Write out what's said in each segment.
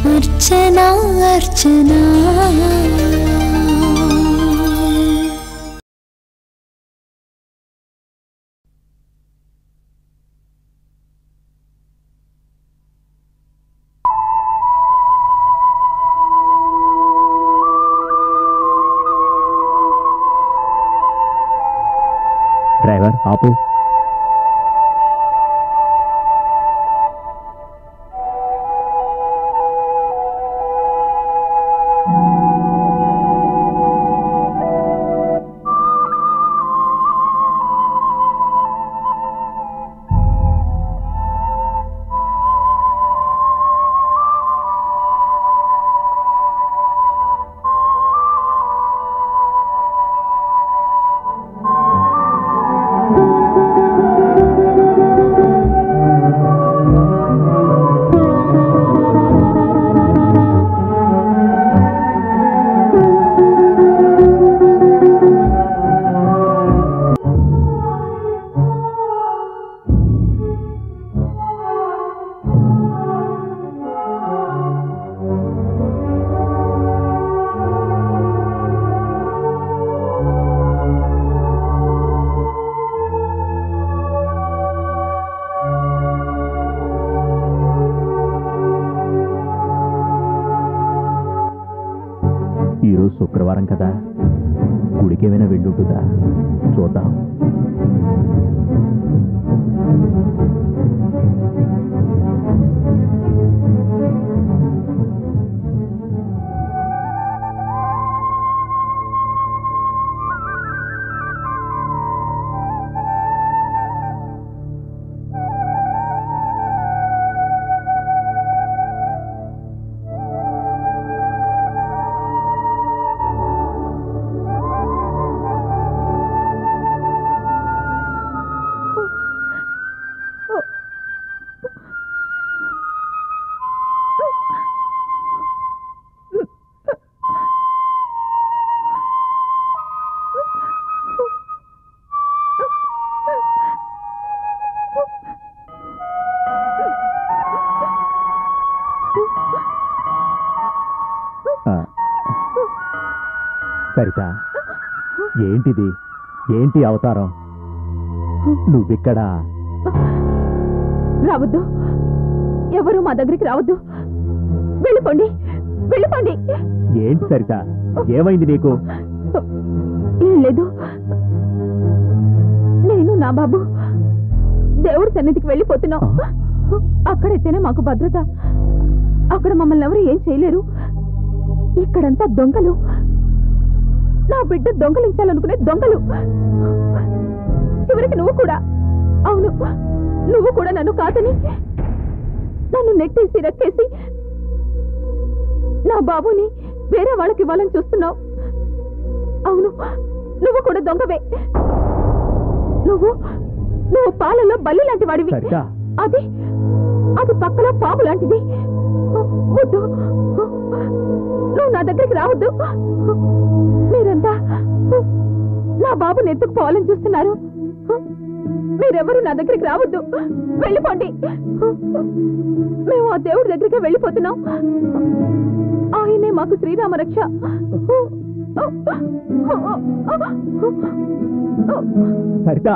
అర్చనా అర్చనా driver ఆపు ఈరోజు శుక్రవారం కదా గుడికేమైనా వెళ్ళుంటుందా చూద్దాం ఆ. సరిత ఏంటిది ఏంటి అవతారం నువ్విక్కడ రావద్దు ఎవరు మా దగ్గరికి రావద్దు వెళ్ళిపోండి వెళ్ళిపోండి ఏంటి సరిత ఏమైంది నీకు ఏం లేదు నేను నా బాబు దేవుడి సన్నిధికి వెళ్ళిపోతున్నాం అక్కడైతేనే మాకు భద్రత అక్కడ మమ్మల్ని ఎవరు ఏం చేయలేరు ఇక్కడంతా దొంగలు నా బిడ్డ దొంగలించాలనుకునే దొంగలు చివరికి నువ్వు కూడా అవును నువ్వు కూడా నన్ను కాదని నన్ను నెట్టేసి రెక్కేసి నా బాబుని వేరే వాళ్ళకి ఇవ్వాలని చూస్తున్నావు అవును నువ్వు కూడా దొంగవే నువ్వు నువ్వు పాలలో బల్లి లాంటి వాడివి సరిత అది అది పక్కలో పాము లాంటిది వద్దు నువ్వు నా దగ్గరికి రావద్దు మీరంతా నా బాబుని ఎత్తుకుపోవాలని చూస్తున్నారు మీరెవరు నా దగ్గరికి రావద్దు వెళ్ళిపోండి మేము ఆ దేవుడి దగ్గరికి వెళ్ళిపోతున్నాం ఆయనే మాకు శ్రీరామ రక్ష సరిత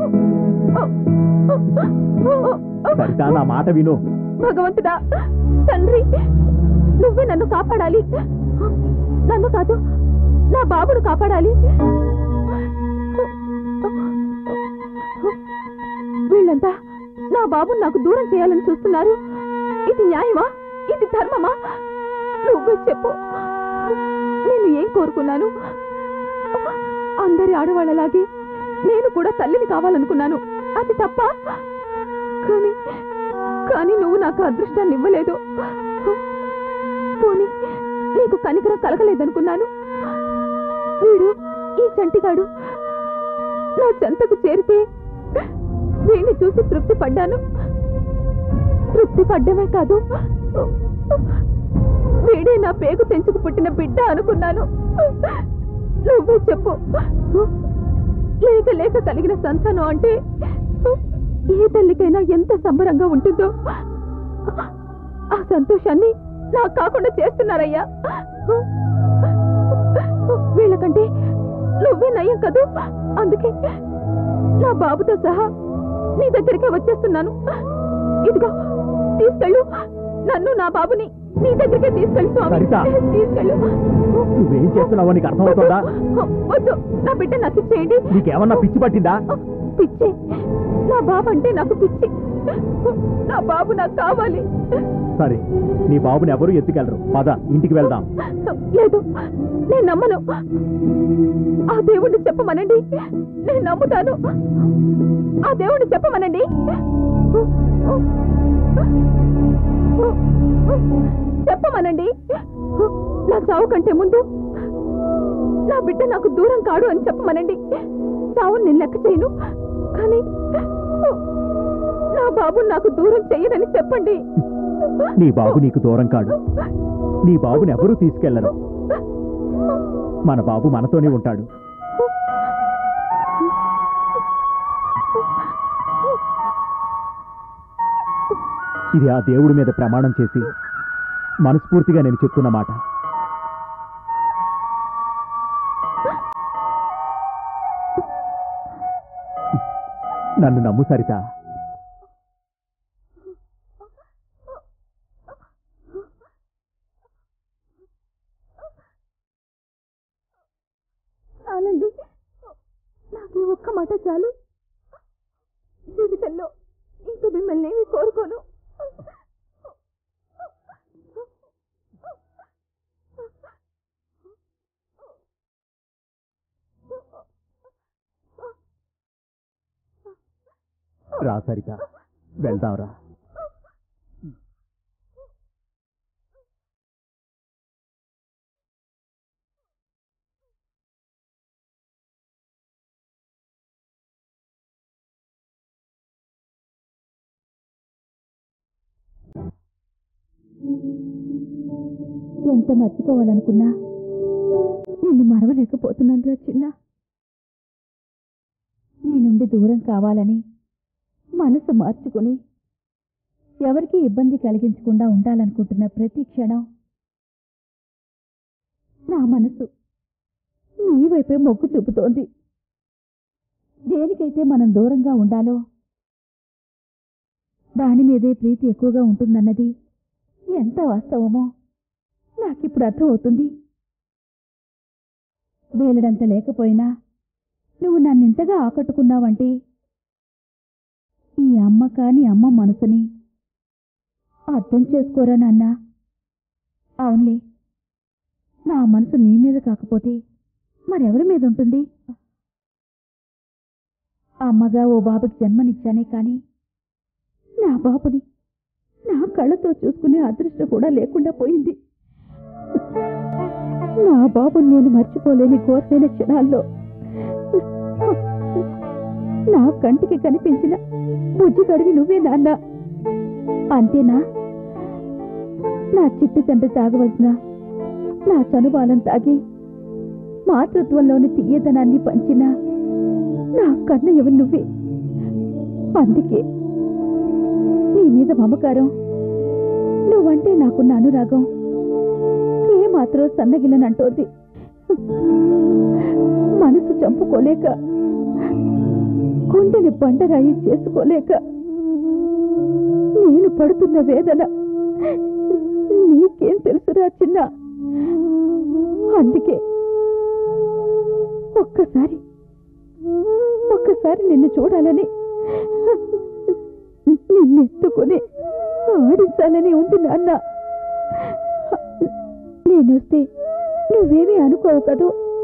సరిత నా మాట విను భగవంతుడా తండ్రి నువ్వే నన్ను కాపాడాలి నన్ను కాదు నా బాబును కాపాడాలి వీళ్ళంతా నా బాబుని నాకు దూరం చేయాలని చూస్తున్నారు ఇది న్యాయమా ఇది ధర్మమా నువ్వే చెప్పు నేను ఏం కోరుకున్నాను అందరి ఆడవాళ్ళలాగే నేను కూడా తల్లిని కావాలనుకున్నాను అది తప్ప కానీ కానీ నువ్వు నాకు అదృష్టాన్ని ఇవ్వలేదు పోనీ నీకు కనికరం కలగలేదనుకున్నాను వీడు ఈ చంటిగాడు నా చెంతకు చేరితే వీడిని చూసి తృప్తి పడ్డాను తృప్తి పడ్డమే కాదు వీడే నా పేగు తెంచుకు పుట్టిన బిడ్డ అనుకున్నాను నువ్వే చెప్పు లేక లేక కలిగిన సంతానం అంటే ఏ తల్లికైనా ఎంత సంబరంగా ఉంటుందో ఆ సంతోషాన్ని నా నాకు కాకుండా చేస్తున్నారయ్యా వీళ్ళకంటే నువ్వే నయ్యం కదూ అందుకే నా బాబుతో సహా నీ దగ్గరికే వచ్చేస్తున్నాను ఇదిగో తీసుకెళ్ళు నన్ను నా బాబుని నీ దగ్గరికే తీసుకెళ్ళు స్వామి సరిత. తీసుకెళ్ళు నువ్వేం చేస్తున్నావో నీకు అర్థమవుతుందా వద్దు నా బిడ్డ నాకు ఇచ్చేయండి నీకేమన్నా పిచ్చి పట్టిందా పిచ్చి నా బాబు అంటే నాకు పిచ్చి నా బాబు నాకు కావాలి సరే నీ బాబుని ఎవరు ఎత్తుకెళ్ళరు పద ఇంటికి వెళ్దాం లేదు నేను నమ్మను ఆ దేవుణ్ణి చెప్పమనండి నేను నమ్ముతాను ఆ దేవుణ్ణి చెప్పమనండి చెప్పమనండి నా చావు కంటే ముందు నా బిడ్డ నాకు దూరం కాడు అని చెప్పమనండి చావుని నేను లెక్క చేయను కానీ నా బాబు నాకు దూరం చెయ్యనని చెప్పండి నీ బాబు నీకు దూరం కాడు నీ బాబుని ఎవరూ తీసుకెళ్లరు మన బాబు మనతోనే ఉంటాడు ఇది ఆ దేవుడి మీద ప్రమాణం చేసి మనస్ఫూర్తిగా నేను చెప్తున్న మాట నన్ను నమ్ము సరిత చాలండి నాకు ఈ ఒక్క మాట చాలు జీవితంలో ఇంక మిమ్మల్ని ఏమీ కోరుకోను రా సరిత వెళ్దాంరా ఎంత మర్చిపోవాలనుకున్నా నిన్ను మరవలేకపోతున్నాను రా చిన్న నీ నుండి దూరం కావాలని మనసు మార్చుకుని ఎవరికీ ఇబ్బంది కలిగించకుండా ఉండాలనుకుంటున్న ప్రతి క్షణం నా మనసు నీ వైపే మొగ్గు చూపుతోంది దేనికైతే మనం దూరంగా ఉండాలో దాని మీదే ప్రీతి ఎక్కువగా ఉంటుందన్నది ఎంత వాస్తవమో నాకిప్పుడు అర్థమవుతుంది వేలడంత లేకపోయినా నువ్వు నన్నింతగా ఆకట్టుకున్నావంటే ఈ అమ్మ కాని అమ్మ మనసుని అర్థం చేసుకోరా నాన్న అవునులే నా మనసు నీ మీద కాకపోతే మరెవరి మీద ఉంటుంది అమ్మగా ఓ బాబుకి జన్మనిచ్చానే కాని నా బాబుని నా కళ్ళతో చూసుకునే అదృష్టం కూడా లేకుండా పోయింది నా బాబుని నేను మర్చిపోలేని ఘోరమైన క్షణాల్లో నా కంటికి కనిపించిన బుజ్జి గడివి నువ్వే నాన్న అంతేనా నా చిట్టి తండ్రి తాగవలసిన నా చనుబాలం తాగి మాతృత్వంలోని తీయదనాన్ని పంచిన నా కన్నయ్యవి నువ్వే అందుకే నీ మీద మమకారం నువ్వంటే నాకున్న అనురాగం ఏ మాత్రం సన్నగిలనంటోంది మనసు చంపుకోలేక గుండెని బండరాయి చేసుకోలేక నేను పడుతున్న వేదన నీకేం తెలుసురా చిన్న అందుకే ఒక్కసారి ఒక్కసారి నిన్ను చూడాలని నిన్నెత్తుకుని ఆడించాలని ఉంది నాన్న నేనొస్తే నువ్వేమీ అనుకోవు కదూ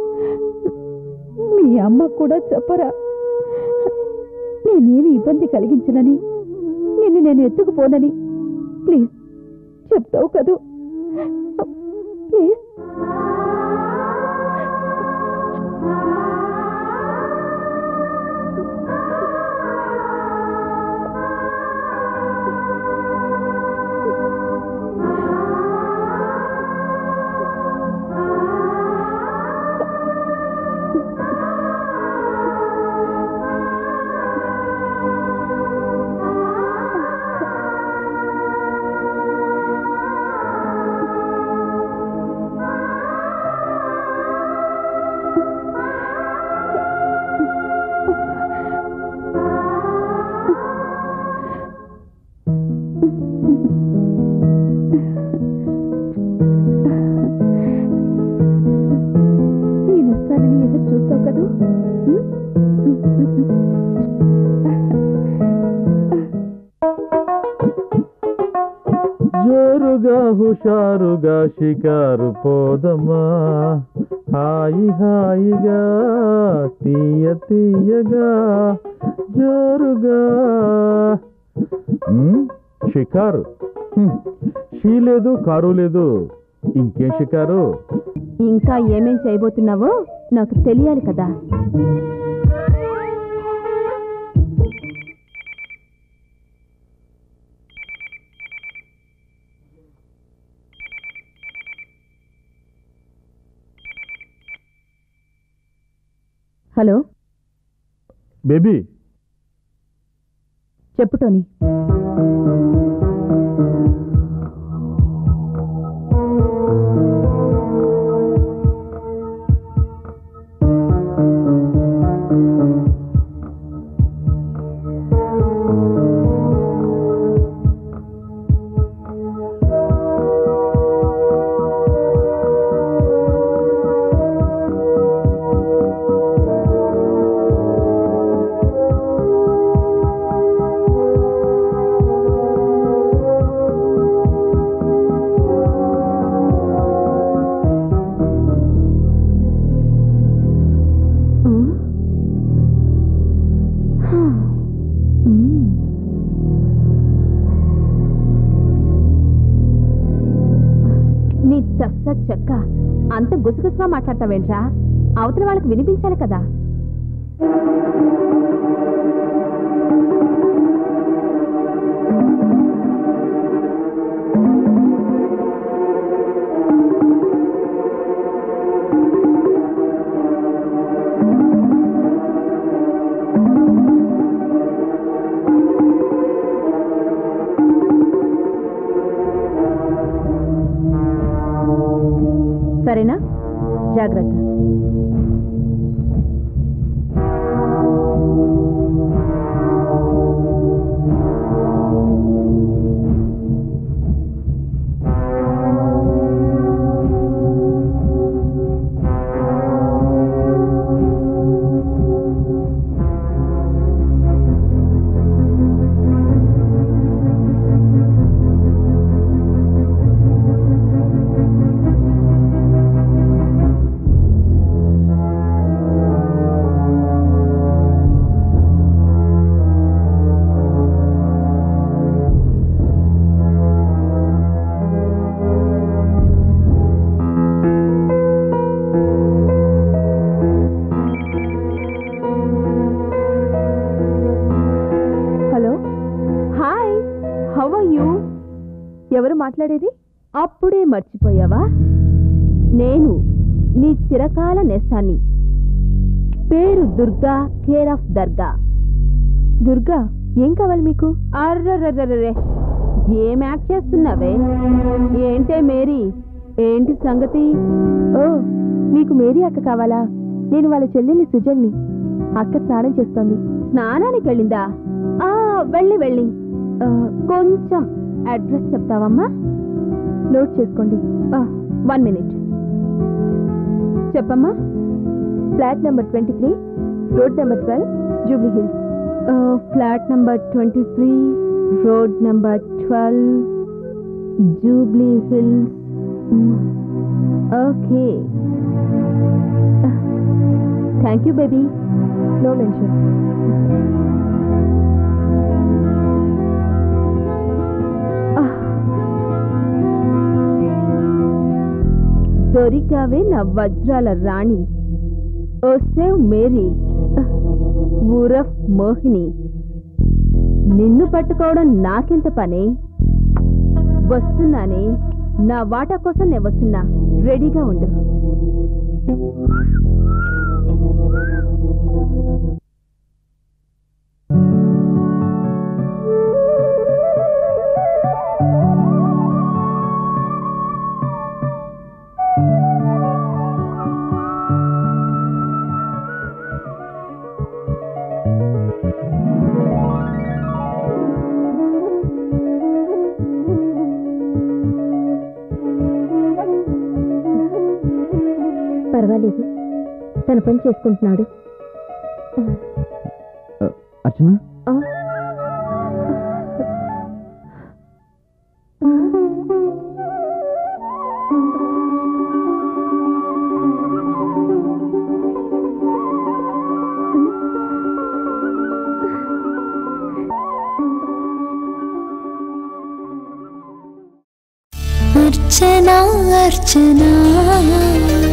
మీ అమ్మ కూడా చెప్పరా నేనేమి ఇబ్బంది కలిగించనని నిన్ను నేను ఎత్తుకుపోనని ప్లీజ్ చెప్తావు కదూ ప్లీజ్ హుషారుగా షికారు పోదమా హాయి హాయిగా తీయ తీయగా జోరుగా ఉమ్, షికారు హ్మ్, షీ లేదు కారు లేదు ఇంకేం షికారు ఇంకా ఏమేం చేయబోతున్నావో నాకు తెలియాలి కదా హలో బేబీ చెప్పు టోనీ నీ తస్స చెక్క అంత గుసగుసగా మాట్లాడతావేంట్రా అవతల వాళ్ళకి వినిపించాలి కదా సరేనా జాగ్రత్త hello hi how are you ఎవరు మాట్లాడేది అప్పుడే మర్చిపోయావా నేను నీ చిరకాల నేస్తాన్ని పేరు దుర్గా కేర్ ఆఫ్ దర్గా దుర్గా ఏం కావాలి మీకు అర్రర్రర్రరే ఏం యాక్ట్ చేస్తున్నావే ఏంటే మేరీ ఏంటి సంగతి ఓ మీకు మేరీ అక్క కావాలా నేను వాళ్ళ చెల్లెల్ని సుజన్ని అక్క స్నానం చేస్తోంది స్నానానికి వెళ్ళిందా ఆ వెళ్ళి వెళ్ళి ఆ, కొంచెం అడ్రస్ చెప్తావమ్మా నోట్ చేసుకోండి వన్ మినిట్ చెప్పమ్మా flat number twenty three road number twelve Jubilee Hills flat number twenty three road number twelve Jubilee Hills okay thank you baby no mention దొరికావే నా వజ్రాల రాణి ఓసేవ్ మేరీ ఊరఫ్ మోహిని నిన్ను పట్టుకోవడం నాకెంత పని వస్తున్నానే నా వాటా కోసం నేను వస్తున్నా రెడీగా ఉండు పర్వాలేదు తన పని చేసుకుంటున్నాడు అర్చన అర్చనా అర్చనా